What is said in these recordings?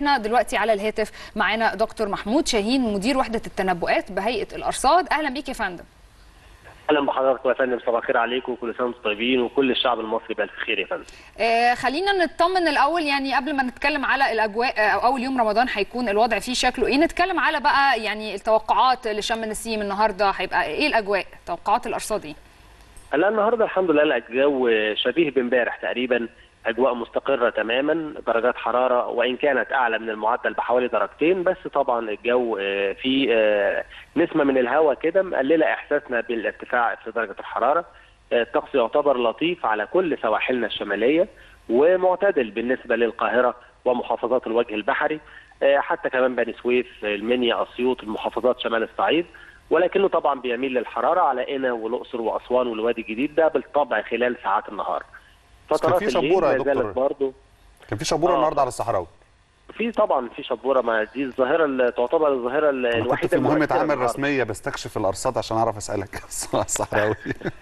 احنا دلوقتي على الهاتف معانا دكتور محمود شاهين مدير وحده التنبؤات بهيئه الارصاد اهلا بيك يا فندم اهلا بحضرتك يا فندم صباح الخير عليكم وكل سنه وانتم طيبين وكل الشعب المصري بالف خير يا فندم. آه خلينا نطمن الاول يعني قبل ما نتكلم على الاجواء او اول يوم رمضان هيكون الوضع فيه شكله ايه نتكلم على بقى يعني التوقعات لشم النسيم النهارده هيبقى ايه الاجواء توقعات الارصاد ايه؟ لا النهارده الحمد لله الجو شبيه بامبارح تقريبا اجواء مستقره تماما درجات حراره وان كانت اعلى من المعدل بحوالي درجتين بس طبعا الجو في نسمه من الهواء كده مقلله احساسنا بالارتفاع في درجه الحراره الطقس يعتبر لطيف على كل سواحلنا الشماليه ومعتدل بالنسبه للقاهره ومحافظات الوجه البحري حتى كمان بني سويف المنيا اسيوط المحافظات شمال الصعيد ولكنه طبعا بيميل للحراره على قنا والاقصر واسوان والوادي الجديد ده بالطبع خلال ساعات النهار كان في شبوره يا دكتور برضه كان في شبوره النهارده على الصحراوي في طبعا في شبوره ما دي الظاهره اللي تعتبر الظاهره الوحيده في مهمه عمل رسميه بستكشف الارصاد عشان اعرف اسالك الصحراوي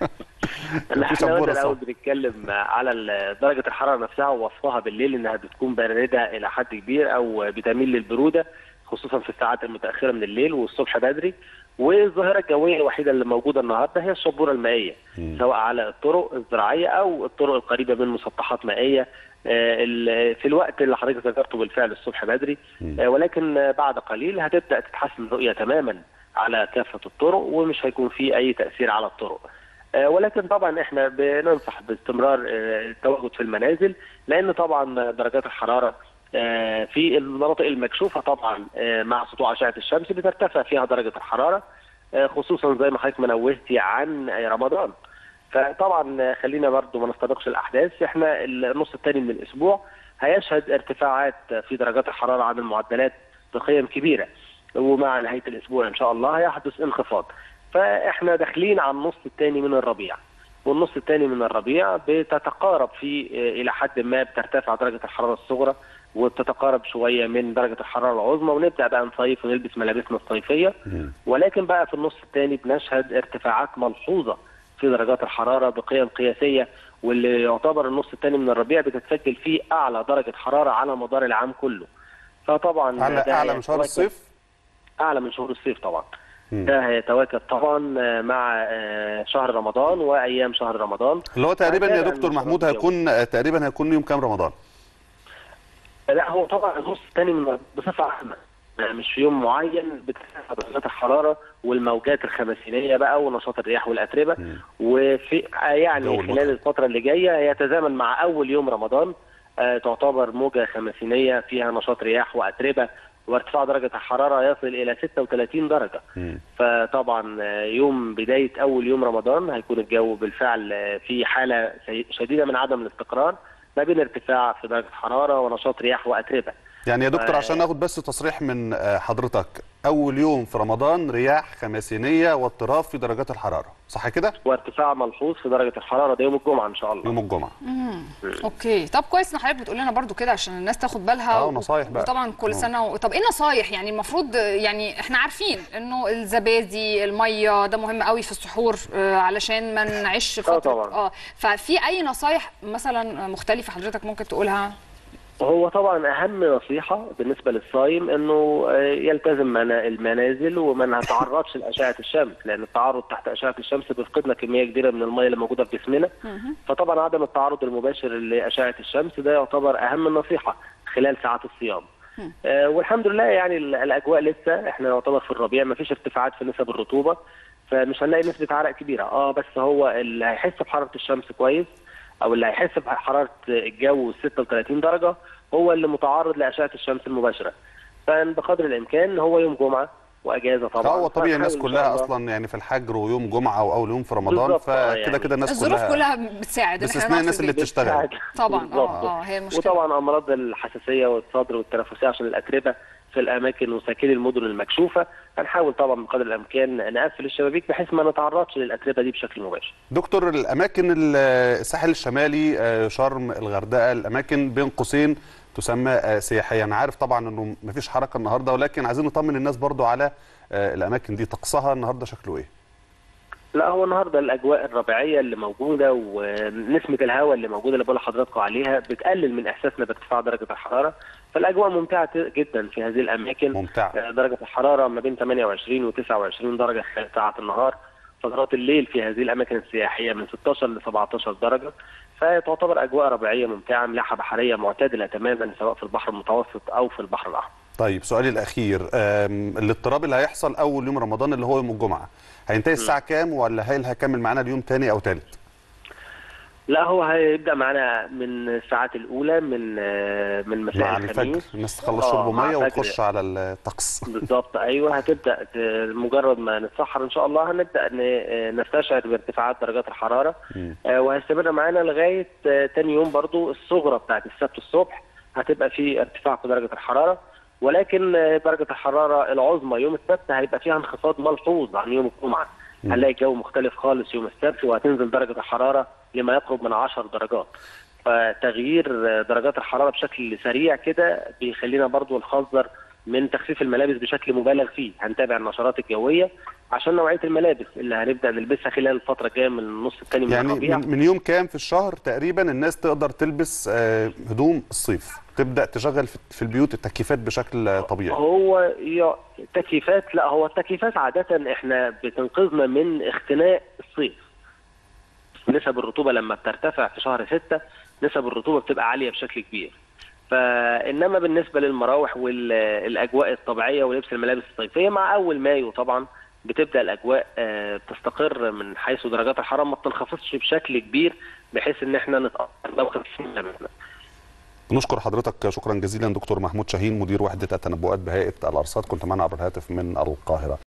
احنا الاول بنتكلم على درجه الحراره نفسها ووصفها بالليل انها بتكون بارده الى حد كبير او بتميل للبروده خصوصا في الساعات المتاخره من الليل والصبح بدري والظاهره الجويه الوحيده اللي موجوده النهارده هي الشبوره المائيه م. سواء على الطرق الزراعيه او الطرق القريبه من مسطحات مائيه في الوقت اللي حضرتك ذكرته بالفعل الصبح بدري ولكن بعد قليل هتبدا تتحسن الرؤيه تماما على كافه الطرق ومش هيكون في اي تاثير على الطرق ولكن طبعا احنا بننصح باستمرار التواجد في المنازل لان طبعا درجات الحراره في المناطق المكشوفه طبعا مع سطوع اشعه الشمس بترتفع فيها درجه الحراره خصوصا زي ما حضرتك ما نوهتي عن رمضان فطبعا خلينا برضو ما نستبقش الاحداث احنا النص الثاني من الاسبوع هيشهد ارتفاعات في درجات الحراره عن المعدلات بقيم كبيره ومع نهايه الاسبوع ان شاء الله هيحدث انخفاض فاحنا داخلين على النص الثاني من الربيع والنص الثاني من الربيع بتتقارب في الى حد ما بترتفع درجه الحراره الصغرى وبتتقارب شويه من درجه الحراره العظمى ونبدا بقى نصيف ونلبس ملابسنا الصيفيه ولكن بقى في النص الثاني بنشهد ارتفاعات ملحوظه في درجات الحراره بقيم قياسيه واللي يعتبر النص الثاني من الربيع بتتسجل فيه اعلى درجه حراره على مدار العام كله. فطبعا اعلى اعلى من شهور الصيف؟ اعلى من شهور الصيف طبعا. ده هيتواكب طبعا مع شهر رمضان وايام شهر رمضان اللي هو تقريبا يا دكتور محمود هيكون تقريبا هيكون يوم كام رمضان؟ لا هو طبعا النص الثاني من بصفه عامه مش في يوم معين بترتفع درجات الحراره والموجات الخمسينيه بقى ونشاط الرياح والاتربه وفي يعني خلال الفتره اللي جايه يتزامن مع اول يوم رمضان آه تعتبر موجه خمسينيه فيها نشاط رياح واتربه وارتفاع درجه الحراره يصل الى 36 درجه م. فطبعا يوم بدايه اول يوم رمضان هيكون الجو بالفعل في حاله شديده من عدم الاستقرار ما بين ارتفاع في درجه الحراره ونشاط رياح واتربه يعني يا دكتور عشان ناخد بس تصريح من حضرتك اول يوم في رمضان رياح خماسينيه واضطراب في درجات الحراره صح كده وارتفاع ملحوظ في درجه الحراره ده يوم الجمعه ان شاء الله يوم الجمعه امم اوكي طب كويس ان حضرتك بتقول لنا برضو كده عشان الناس تاخد بالها اه نصايح بقى وطبعا كل سنه و... طب ايه نصايح يعني المفروض يعني احنا عارفين انه الزبادي الميه ده مهم قوي في السحور آه علشان ما نعيش فتره طبعا. اه ففي اي نصايح مثلا مختلفه حضرتك ممكن تقولها هو طبعا اهم نصيحه بالنسبه للصايم انه يلتزم المنازل وما نتعرضش لاشعه الشمس لان التعرض تحت اشعه الشمس بيفقدنا كميه كبيره من الميه اللي موجوده في جسمنا فطبعا عدم التعرض المباشر لاشعه الشمس ده يعتبر اهم النصيحه خلال ساعات الصيام آه والحمد لله يعني الاجواء لسه احنا يعتبر في الربيع ما فيش ارتفاعات في نسب الرطوبه فمش هنلاقي نسبه عرق كبيره اه بس هو اللي هيحس بحراره الشمس كويس او اللي هيحس بحراره الجو 36 درجه هو اللي متعرض لاشعه الشمس المباشره فبقدر الامكان هو يوم جمعه واجازه طبعا هو طبيعي الناس كلها اصلا يعني في الحجر ويوم جمعه او اول يوم في رمضان فكده يعني كده الناس الظروف كلها كلها بتساعد باستثناء الناس اللي بتشتغل طبعا اه اه هي المشكله وطبعا امراض الحساسيه والصدر والتنفسيه عشان الاتربه في الاماكن وساكني المدن المكشوفه هنحاول طبعا بقدر الامكان نقفل الشبابيك بحيث ما نتعرضش للاتربه دي بشكل مباشر. دكتور الاماكن الساحل الشمالي شرم الغردقه الاماكن بين قوسين تسمى سياحيه انا عارف طبعا انه مفيش حركه النهارده ولكن عايزين نطمن الناس برضو على الاماكن دي طقسها النهارده شكله ايه لا هو النهارده الاجواء الربيعيه اللي موجوده ونسمه الهواء اللي موجوده اللي بقول لحضراتكم عليها بتقلل من احساسنا بارتفاع درجه الحراره فالاجواء ممتعه جدا في هذه الاماكن ممتعة. درجه الحراره ما بين 28 و29 درجه خلال ساعات النهار فترات الليل في هذه الاماكن السياحيه من 16 ل 17 درجه فتعتبر اجواء ربيعيه ممتعه ملاحه بحريه معتدله تماما سواء في البحر المتوسط او في البحر الاحمر. طيب سؤالي الاخير الاضطراب اللي هيحصل اول يوم رمضان اللي هو يوم الجمعه هينتهي الساعه كام ولا هل هيكمل معانا اليوم تاني او تالت؟ لا هو هيبدا معانا من الساعات الاولى من من مساء مع الخميس الفجر الناس تخلص شرب ميه الفجر. وتخش على الطقس بالظبط ايوه هتبدا مجرد ما نتسحر ان شاء الله هنبدا نستشعر بارتفاعات درجات الحراره وهيستمر معانا لغايه تاني يوم برضو الصغرى بتاعت السبت الصبح هتبقى في ارتفاع في درجه الحراره ولكن درجه الحراره العظمى يوم السبت هيبقى فيها انخفاض ملحوظ عن يوم الجمعه هنلاقي الجو مختلف خالص يوم السبت وهتنزل درجه الحراره لما يقرب من 10 درجات فتغيير درجات الحراره بشكل سريع كده بيخلينا برضو نحذر من تخفيف الملابس بشكل مبالغ فيه هنتابع النشرات الجويه عشان نوعيه الملابس اللي هنبدا نلبسها خلال الفتره الجايه من النص الثاني من يعني الربيع من, من يوم كام في الشهر تقريبا الناس تقدر تلبس آه، هدوم الصيف تبدا تشغل في في البيوت التكييفات بشكل طبيعي هو يا- تكييفات لا هو التكييفات عادة احنا بتنقذنا من اختناق الصيف نسب الرطوبة لما بترتفع في شهر ستة نسب الرطوبة بتبقى عالية بشكل كبير فإنما بالنسبة للمراوح والأجواء الطبيعية ولبس الملابس الصيفية مع أول مايو طبعا بتبدأ الأجواء آه، تستقر من حيث درجات الحرارة ما بتنخفضش بشكل كبير بحيث إن احنا نتأثر لو خفينا منها نشكر حضرتك شكرا جزيلا دكتور محمود شاهين مدير وحده التنبؤات بهيئه الارصاد كنت معنا عبر الهاتف من القاهره